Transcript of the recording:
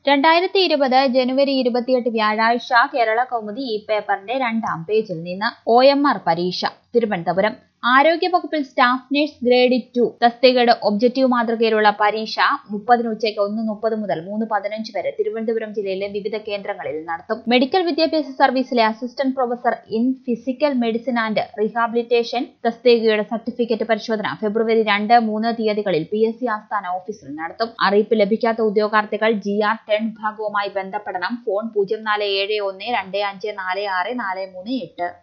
രണ്ടായിരത്തി ഇരുപത് ജനുവരി ഇരുപത്തിയെട്ട് വ്യാഴാഴ്ച കേരള കൗമുദി ഈ പേപ്പറിന്റെ രണ്ടാം പേജിൽ നിന്ന് ഒ എം ആർ പരീക്ഷ തിരുവനന്തപുരം ആരോഗ്യവകുപ്പിൽ സ്റ്റാഫ് നഴ്സ് ഗ്രേഡ് ടു തസ്തികയുടെ ഒബ്ജക്റ്റീവ് മാതൃകയിലുള്ള പരീക്ഷ മുപ്പതിന് ഉച്ചയ്ക്ക് ഒന്ന് മുപ്പത് മുതൽ മൂന്ന് പതിനഞ്ച് വരെ തിരുവനന്തപുരം ജില്ലയിലെ വിവിധ കേന്ദ്രങ്ങളിൽ നടത്തും മെഡിക്കൽ വിദ്യാഭ്യാസ സർവീസിലെ assistant professor in physical medicine and rehabilitation തസ്തികയുടെ സർട്ടിഫിക്കറ്റ് പരിശോധന ഫെബ്രുവരി രണ്ട് മൂന്ന് തീയതികളിൽ പി എസ് സി ആസ്ഥാന ഓഫീസിൽ നടത്തും അറിയിപ്പ് ലഭിക്കാത്ത ഉദ്യോഗാർത്ഥികൾ ജി ആർ ടെൻ വിഭാഗവുമായി ബന്ധപ്പെടണം ഫോൺ പൂജ്യം നാല് ഏഴ് ഒന്ന് രണ്ട് അഞ്ച് നാല് ആറ് നാല് മൂന്ന് എട്ട്